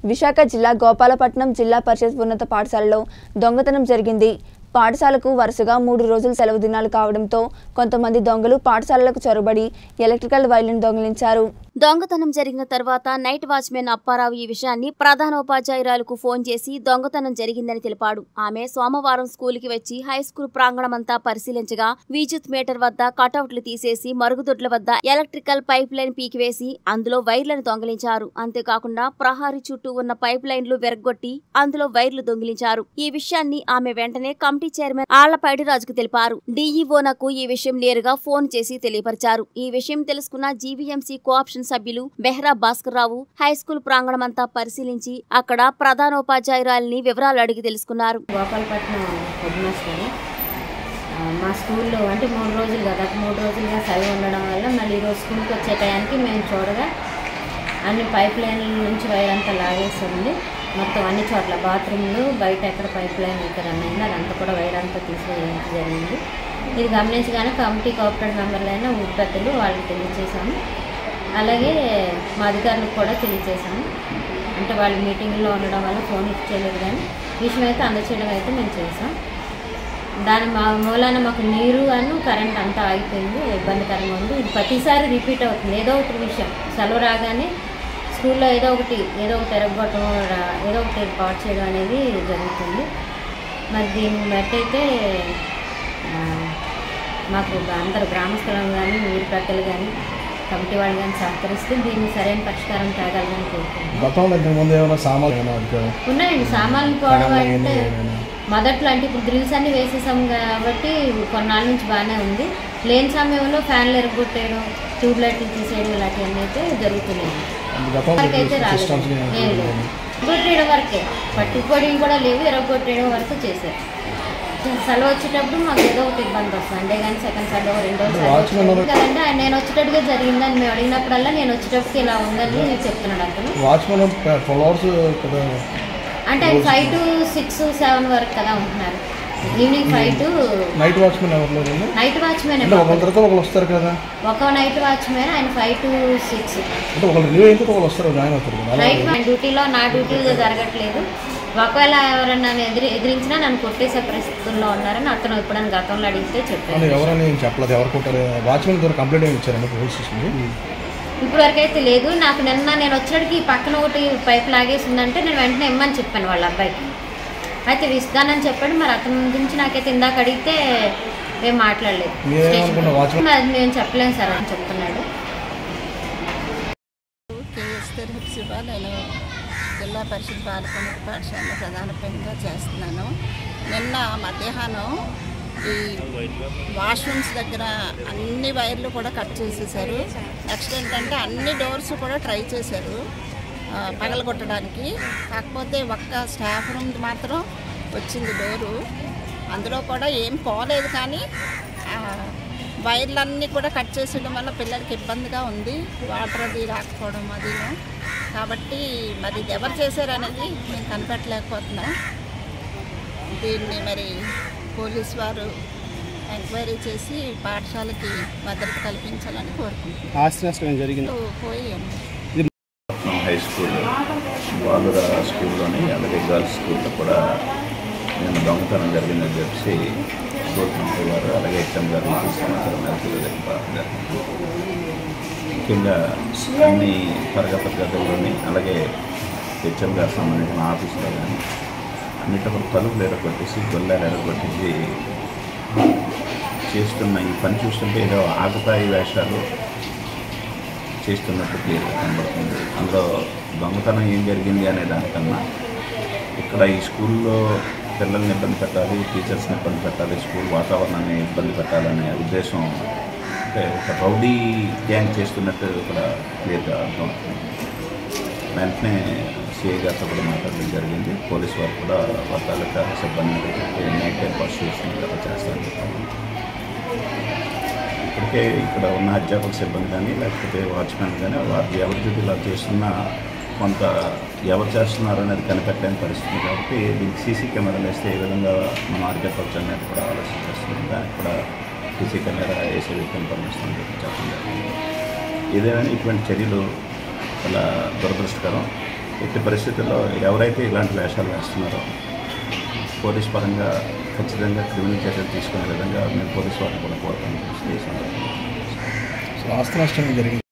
విశాఖ జిల్లా గోపాలపట్నం జిల్లా పరిషత్ ఉన్నత పాఠశాలలో దొంగతనం జరిగింది పాఠశాలకు వరుసగా మూడు రోజులు సెలవు దినాలు కావడంతో కొంతమంది దొంగలు పాఠశాలలకు చొరబడి ఎలక్ట్రికల్ వైర్లను దొంగిలించారు దొంగతనం జరిగిన తర్వాత నైట్ వాచ్మెన్ అప్పారావు ఈ విషయాన్ని ప్రధానోపాధ్యాయురాలకు ఫోన్ చేసి దొంగతనం జరిగిందని తెలిపాడు ఆమె సోమవారం స్కూలుకి వచ్చి హై స్కూల్ ప్రాంగణమంతా పరిశీలించగా విద్యుత్ మీటర్ వద్ద కటౌట్లు తీసేసి మరుగుదొడ్ల వద్ద ఎలక్ట్రికల్ పైప్ లైన్ పీకివేసి అందులో వైర్లను దొంగిలించారు అంతేకాకుండా ప్రహారీ చుట్టూ ఉన్న పైప్ లైన్లు విరగ్గొట్టి అందులో వైర్లు దొంగిలించారు ఈ విషయాన్ని ఆమె వెంటనే కమిటీ చైర్మన్ ఆళ్లపైడి రాజుకు తెలిపారు డీఈఓనకు ఈ విషయం నేరుగా ఫోన్ చేసి తెలియపరిచారు ఈ విషయం తెలుసుకున్న జీవీఎంసీ కోఆప్షన్ సభ్యులు బెహ్రా భాస్కర్ రావు హై స్కూల్ ప్రాంగణమంతా పరిశీలించి అక్కడ ప్రధానోపాధ్యాయురాలిని వివరాలు అడిగి తెలుసుకున్నారు గోపాలపట్నం హెడ్ మాస్టర్ మా స్కూల్లో అంటే మూడు రోజులుగా గత మూడు రోజులుగా సెలవు ఉండడం వల్ల మళ్ళీ ఈరోజు స్కూల్కి వచ్చే టయానికి మేము చూడగా అన్ని పైప్ లైన్ల నుంచి వైర్ అంతా లాగేసి ఉంది మొత్తం అన్ని చోట్ల బాత్రూమ్లు బయట ఎక్కడ పైప్ లైన్ అయితే రన్ అయిందో అదంతా కూడా వైర్ అంతా తీసేయడం జరిగింది ఇది గమనించగానే కమిటీ కోఆపరేటివ్ మెంబర్లైన ఊరి పెద్దలు వాళ్ళకి తెలియజేశాము అలాగే మా అధికారులకు కూడా తెలియజేశాము అంటే వాళ్ళు మీటింగ్లో ఉండడం వల్ల ఫోన్ లిఫ్ట్ చేయలేదు కానీ విషయం అయితే అందచేయడం అయితే మేము చేసాం దాని మా మూలాన మాకు నీరు అను కరెంట్ అంతా ఆగిపోయింది ఇబ్బందికరంగా ఉంది ఇది ప్రతిసారి రిపీట్ అవుతుంది ఏదో ఒకటి విషయం సెలవు రాగానే స్కూల్లో ఏదో ఒకటి ఏదో ఒకటి ఎరగొట్టడం రా- ఏదో ఒకటి పాటు చేయడం అనేది జరుగుతుంది మరి దీన్ని బట్టి అయితే ఆ, మాకు అందరు గ్రామస్తులను కానీ ఊరి పెద్దలు కానీ కమిటీ వాళ్ళు కానీ సహకరిస్తే దీన్ని సరైన పరిష్కారం తేగలమని కోరుకుంటున్నాం గతంలో ఇంతకు ముందు ఏమైనా సామాన్లు ఏమైనా అడిగారు ఉన్నాయండి సామాన్లు పోవడం ఫ్యాన్లు అంటే ఏమైనా? మొదట్లో అంటే ఇప్పుడు గ్రిల్స్ అన్ని వేసేసాం కాబట్టి కొన్నాళ్ళ నుంచి బాగానే ఉంది లేని సమయంలో ఫ్యాన్లు ఎరగొట్టేయడం ట్యూబ్ లైట్లు తీసేయడం ఇలాంటివన్నీ అయితే జరుగుతున్నాయి గతంలో వరకు అయితే రాలేదు సిస్టమ్స్ ఏం లేదు కొట్టేయడం వరకే పట్టుకోవడం కూడా లేవు ఎరగొట్టేయడం వరకు చేశారు సెలవు వచ్చేటప్పుడు మాకు ఏదో ఒకటి ఇబ్బంది వస్తుంది అంటే కానీ సెకండ్ సండే రెండో Watchman ఎవరు? కదంటే ఆయన నేను వచ్చేటట్టుగా జరిగిందని మేము అడిగినప్పుడల్లా నేను వచ్చేటప్పటికి ఇలా ఉందని చెప్తున్నాడు అతను వాచ్మెన్ ట్వెల్వ్ అవర్స్ కదా అంటే ఆయన ఫైవ్ టు సిక్స్ సెవెన్ వరకు కదా ఉంటున్నారు evening five to night watchman ఎవరు లేదండి నైట్ వాచ్మెన్ అంటే ఒకళ్ళ తర్వాత ఒకళ్ళు వస్తారు కదా ఒక నైట్ వాచ్మెన్ ఆయన ఫైవ్ టు సిక్స్ అంటే ఒకళ్ళు రిలీవ్ అయితే ఒకళ్ళు వస్తారు జాయిన్ అవుతారు కదా అలా నైట్ మన డ్యూటీలో నా డ్యూటీలో జరగట్లేదు ఒకవేళ ఎవరన్నా నన్ను ఎదిరి ఎదిరించినా నన్ను కొట్టేసే పరిస్థితుల్లో ఉన్నారని అతను ఎప్పుడైనా గతంలో అడిగితే అని చెప్పాను ఎవరని చెప్పలేదు ఎవరు కొట్టారు వాచ్మెన్ ద్వారా కంప్లైంట్ ఏమి ఇచ్చారండి పోలీస్ స్టేషన్కి ఇప్పుడు వరకు అయితే లేదు నాకు నిన్న నేను వచ్చేటికి ఈ పక్కన ఒకటి పైప్ లాగేసిందంటే నేను వెంటనే ఇమ్మని చెప్పాను వాళ్ళ అబ్బాయికి అయితే ఇస్తానని చెప్పాడు మరి అతని గురించి నాకైతే ఇందాక అడిగితే ఏం మాట్లాడలేదు మీరేమనుకున్నారు వాచ్మెన్ అది నేను చెప్పలేను సార్ అని చెప్తున్నాడు కేఎస్ఆర్ హెప్సిబా నేను జిల్లా పరిషత్ బాలకొండ పాఠశాల ప్రధానపంగా చేస్తున్నాను నిన్న మధ్యాహ్నం ఈ వాష్రూమ్స్ దగ్గర అన్ని వైర్లు కూడా కట్ చేసేసారు నెక్స్ట్ ఏంటంటే అన్ని డోర్స్ కూడా ట్రై చేశారు ఆ, పగలగొట్టడానికి కాకపోతే ఒక్క స్టాఫ్ రూమ్ మాత్రం వచ్చింది డోరు అందులో కూడా ఏం పోలేదు కానీ ఆ, వైర్లన్నీ కూడా కట్ చేసేయడం వల్ల పిల్లలకి ఇబ్బందిగా ఉంది వాటర్ అది రాకపోవడం అది కాబట్టి మరి ఇది ఎవరు చేశారనేది మేము కనిపెట్టలేకపోతున్నాం దీన్ని మరి పోలీస్ వారు ఎంక్వైరీ చేసి పాఠశాలకి భద్రత కల్పించాలని కోరుకుంటున్నాం ఆస్తి నష్టం జరిగింది పోయి పట్నం హై స్కూల్ బాలుర స్కూల్లోని అలాగే గర్ల్స్ స్కూల్లో కూడా నేను దొంగతనం జరిగిందని చెప్పి స్కూల్ కమిటీ గారు అలాగే హెచ్ఎం గారు ఈ సమాచారం మేరకు తెలియజేయడం జరిగింది. ముఖ్యంగా అన్ని తరగతి గదుల్లోని అలాగే హెచ్ఎం గారికి సంబంధించిన ఆఫీసులో కానీ అన్నిటి కూడా తలుపులు ఎరగొట్టేసి గొల్లాలు ఎరగొట్టేసి చేస్తున్న ఈ పని చూస్తుంటే ఏదో ఆకుతాయి వేషాలు చేస్తున్నట్టు క్లియర్ కనబడుతుంది అందులో దొంగతనం ఏం జరిగింది అనే దానికన్నా ఇక్కడ ఈ స్కూల్లో పిల్లల్ని ఇబ్బంది పెట్టాలి టీచర్స్ని ఇబ్బంది పెట్టాలి స్కూల్ వాతావరణాన్ని ఇబ్బంది పెట్టాలనే ఉద్దేశం అంటే ఒక రౌడీ గ్యాంగ్ చేస్తున్నట్టు ఇక్కడ క్లియర్గా అర్థమవుతుంది వెంటనే సిఐ గారితో కూడా మాట్లాడడం జరిగింది పోలీస్ వారు కూడా వాళ్ళ తాలూకా సిబ్బంది నైట్ టైం పర్సూషన్ కూడా చేస్తారని చెప్పారు ఇప్పటికే ఇక్కడ ఉన్న అధ్యాపక సిబ్బంది కానీ లేకపోతే వాచ్మెన్ కానీ వారు ఎవరి డ్యూటీలో చేస్తున్నా కొంత ఎవరు చేస్తున్నారు అనేది కనిపెట్టలేని పరిస్థితి కాబట్టి దీనికి సీసీ కెమెరాలు వేస్తే ఏ విధంగా మనం అరికట్టవచ్చు అనేది కూడా ఆలోచన చేస్తున్నాం దానికి కూడా సీసీ కెమెరా వేసే విధంగా పనిచేస్తుందని చెప్పి చెప్పడం జరిగింది ఏదైనా ఇటువంటి చర్యలు చాలా దురదృష్టకరం ఎట్టి పరిస్థితుల్లో ఎవరైతే ఇలాంటి వేషాలు వేస్తున్నారో పోలీస్ పరంగా ఖచ్చితంగా క్రిమినల్ చర్యలు తీసుకునే విధంగా మేము పోలీస్ వారిని కూడా కోరుతాము ఈ సందర్భంగా సో ఆస్తి నష్టం జరిగింది